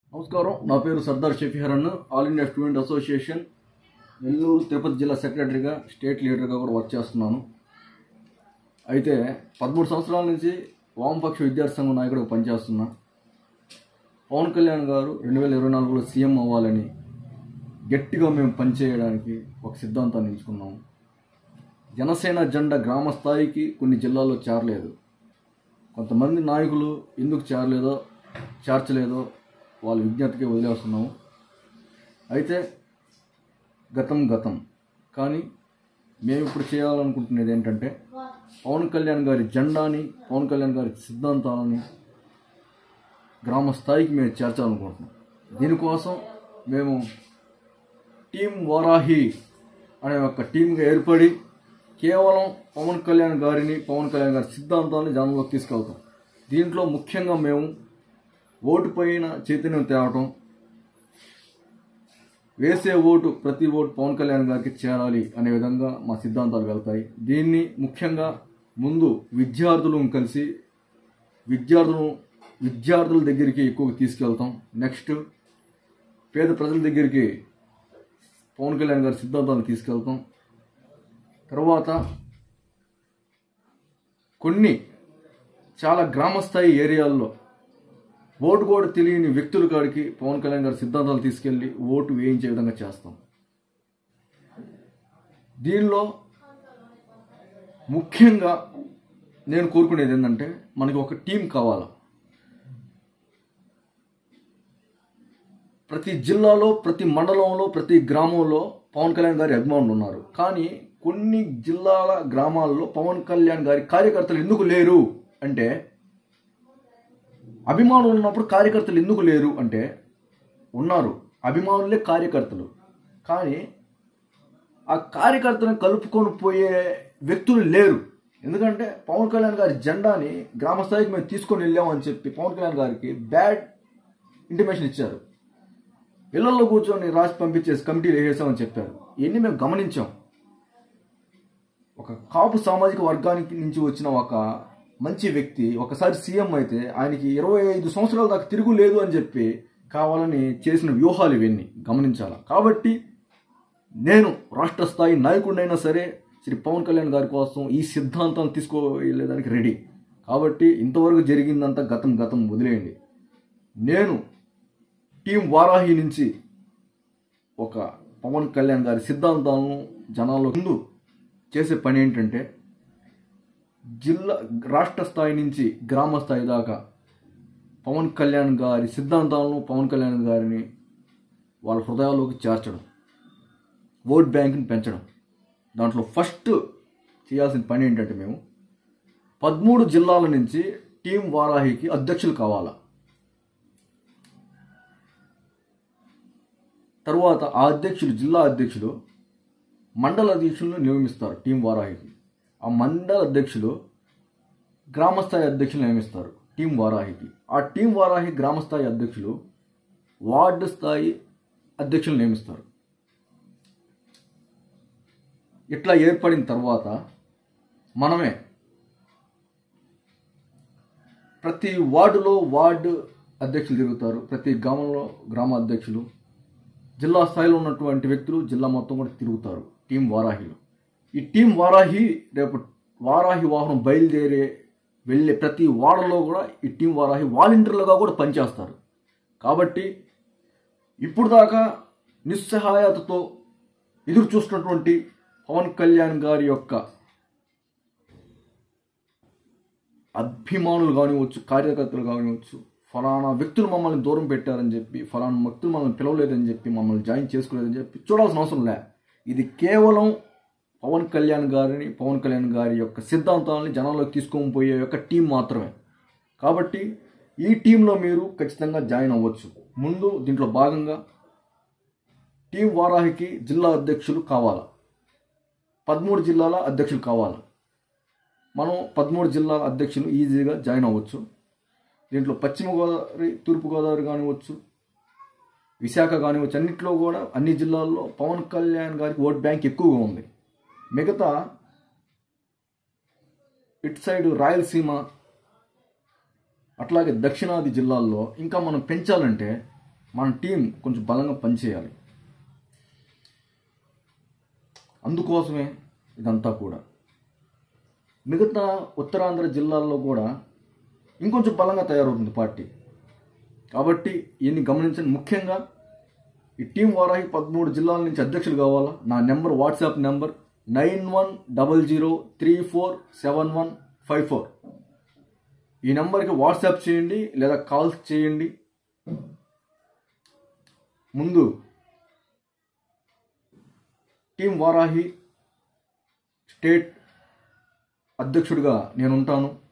నమస్కారం నా పేరు Sardar Shafiharan all India student association Nellore Tirupati జిల్లా సెక్రటరీగా స్టేట్ లీడర్గా కూడా వర్క్ చేస్తున్నాను అయితే పదమూడు సంవత్సరాల నుంచి వామపక్ష విద్యార్థి సంఘం నాయకుడిగా పనిచేస్తున్నా పవన్ కళ్యాణ్ గారు రెండు వేల ఇరవై నాలుగులో సీఎం అవ్వాలని గట్టిగా మేము పనిచేయడానికి ఒక సిద్ధాంతాన్ని ఎంచుకున్నాము జనసేన జెండా గ్రామ స్థాయికి కొన్ని జిల్లాల్లో చేరలేదు కొంతమంది నాయకులు ఎందుకు చేరలేదో చేర్చలేదో వాళ్ళ విజ్ఞతకి వదిలేస్తున్నాము అయితే గతం గతం కానీ మేము ఇప్పుడు చేయాలనుకుంటున్నది ఏంటంటే పవన్ కళ్యాణ్ గారి జెండాని పవన్ కళ్యాణ్ గారి సిద్ధాంతాలని గ్రామ స్థాయికి మేము చేర్చాలనుకుంటున్నాం దీనికోసం మేము టీం వారాహి అనే ఒక టీంగా ఏర్పడి కేవలం పవన్ కళ్యాణ్ గారిని పవన్ కళ్యాణ్ గారి సిద్ధాంతాన్ని జనంలోకి తీసుకెళ్తాం దీంట్లో ముఖ్యంగా మేము ఓటు పైన చైతన్యం తేవటం వేసే ఓటు ప్రతి ఓటు పవన్ కళ్యాణ్ గారికి చేరాలి అనే విధంగా మా సిద్ధాంతాలు వెళ్తాయి దీన్ని ముఖ్యంగా ముందు విద్యార్థులను కలిసి విద్యార్థులను విద్యార్థుల దగ్గరికి ఎక్కువ తీసుకెళ్తాం నెక్స్ట్ పేద ప్రజల దగ్గరికి పవన్ కళ్యాణ్ గారి సిద్ధాంతాలను తీసుకెళ్తాం తర్వాత కొన్ని చాలా గ్రామస్థాయి ఏరియాల్లో ఓటు కూడా తెలియని వ్యక్తుల కాడికి పవన్ కళ్యాణ్ గారి సిద్ధాంతాలు తీసుకెళ్లి ఓటు వేయించే విధంగా చేస్తాం దీనిలో ముఖ్యంగా నేను కోరుకునేది ఏంటంటే మనకి ఒక టీం కావాలి ప్రతి జిల్లాలో ప్రతి మండలంలో ప్రతి గ్రామంలో పవన్ కళ్యాణ్ గారి అభిమానులు ఉన్నారు కానీ కొన్ని జిల్లాల గ్రామాల్లో పవన్ కళ్యాణ్ గారి కార్యకర్తలు ఎందుకు లేరు అంటే అభిమానులు ఉన్నప్పుడు కార్యకర్తలు ఎందుకు లేరు అంటే ఉన్నారు అభిమానులే కార్యకర్తలు కానీ ఆ కార్యకర్తలను కలుపుకొని పోయే వ్యక్తులు లేరు ఎందుకంటే పవన్ కళ్యాణ్ గారి జెండాని గ్రామ స్థాయికి మేము తీసుకొని వెళ్ళామని చెప్పి పవన్ కళ్యాణ్ గారికి బ్యాడ్ ఇంటిమేషన్ ఇచ్చారు ఇళ్లలో కూర్చొని రాసి పంపించేసి కమిటీలు వేసామని చెప్పారు ఇవన్నీ మేము గమనించాం ఒక కాపు సామాజిక వర్గానికి నుంచి వచ్చిన ఒక మంచి వ్యక్తి ఒకసారి సీఎం అయితే ఆయనకి ఇరవై ఐదు సంవత్సరాల దాకా తిరుగు లేదు అని చెప్పి కావాలని చేసిన వ్యూహాలు ఇవన్నీ గమనించాలి కాబట్టి నేను రాష్ట్ర స్థాయి నాయకుడినైనా సరే శ్రీ పవన్ కళ్యాణ్ గారి కోసం ఈ సిద్ధాంతాన్ని తీసుకోలేదానికి రెడీ కాబట్టి ఇంతవరకు జరిగిందంతా గతం గతం వదిలేయండి నేను టీం వారాహి నుంచి ఒక పవన్ కళ్యాణ్ గారి సిద్ధాంతాలను జనాల్లో ముందు చేసే పని ఏంటంటే జిల్లా రాష్ట్ర స్థాయి నుంచి గ్రామ స్థాయి దాకా పవన్ కళ్యాణ్ గారి సిద్ధాంతాలను పవన్ కళ్యాణ్ గారిని వాళ్ళ హృదయాల్లోకి చేర్చడం ఓట్ బ్యాంక్ని పెంచడం దాంట్లో ఫస్ట్ చేయాల్సిన పని ఏంటంటే మేము పదమూడు జిల్లాల నుంచి టీం వారాహికి అధ్యక్షులు కావాలా తరువాత ఆ అధ్యక్షులు జిల్లా అధ్యక్షులు మండల అధ్యక్షులను నియమిస్తారు టీం వారాహికి ఆ మండల అధ్యక్షులు గ్రామస్థాయి అధ్యక్షులు నియమిస్తారు టీం వారాహికి ఆ టీం వారాహి గ్రామస్థాయి అధ్యక్షులు వార్డు స్థాయి అధ్యక్షులు నియమిస్తారు ఇట్లా ఏర్పడిన తర్వాత మనమే ప్రతి వార్డులో వార్డు అధ్యక్షులు తిరుగుతారు ప్రతి గ్రామంలో గ్రామ అధ్యక్షులు జిల్లా స్థాయిలో ఉన్నటువంటి వ్యక్తులు జిల్లా మొత్తం కూడా తిరుగుతారు టీం వారాహిలో ఈ టీం వారాహి రేపు వారాహి వాహనం బయలుదేరే వెళ్ళే ప్రతి వాడలో కూడా ఈ టీం వారాహి వాలంటీర్లుగా కూడా పనిచేస్తారు కాబట్టి ఇప్పుడు దాకా నిస్సహాయతతో ఎదురు చూస్తున్నటువంటి పవన్ కళ్యాణ్ గారి యొక్క అభిమానులు కానివచ్చు కార్యకర్తలు కానివచ్చు ఫలానా వ్యక్తులు మమ్మల్ని దూరం పెట్టారని చెప్పి ఫలానా వ్యక్తులు మమ్మల్ని పిలవలేదని చెప్పి మమ్మల్ని జాయిన్ చేసుకోలేదని చెప్పి చూడాల్సిన అవసరం లే ఇది కేవలం పవన్ కళ్యాణ్ గారిని పవన్ కళ్యాణ్ గారి యొక్క సిద్ధాంతాలని జనాల్లోకి తీసుకొని పోయే యొక్క టీం మాత్రమే కాబట్టి ఈ టీంలో మీరు ఖచ్చితంగా జాయిన్ అవ్వచ్చు ముందు దీంట్లో భాగంగా టీం వారాహికి జిల్లా అధ్యక్షులు కావాలా పదమూడు జిల్లాల అధ్యక్షులు కావాలి మనం పదమూడు జిల్లాల అధ్యక్షులు ఈజీగా జాయిన్ అవ్వచ్చు దీంట్లో పశ్చిమ గోదావరి తూర్పు గోదావరి కానివచ్చు విశాఖ కానివచ్చు అన్నింటిలో కూడా అన్ని జిల్లాల్లో పవన్ కళ్యాణ్ గారికి ఓట్ బ్యాంక్ ఎక్కువగా ఉంది మిగతా ఇటు సైడ్ రాయలసీమ అట్లాగే దక్షిణాది జిల్లాల్లో ఇంకా మనం పెంచాలంటే మన టీం కొంచెం బలంగా పనిచేయాలి అందుకోసమే ఇదంతా కూడా మిగతా ఉత్తరాంధ్ర జిల్లాల్లో కూడా ఇంకొంచెం బలంగా తయారవుతుంది పార్టీ కాబట్టి ఇవన్నీ గమనించండి ముఖ్యంగా ఈ టీం వారాహి పదమూడు జిల్లాల నుంచి అధ్యక్షులు కావాలా నా number WhatsApp number nine one double zero three four seven one five four ఈ నెంబర్కి వాట్సాప్ చేయండి లేదా కాల్స్ చేయండి ముందు టీం వారాహి స్టేట్ అధ్యక్షుడిగా నేను ఉంటాను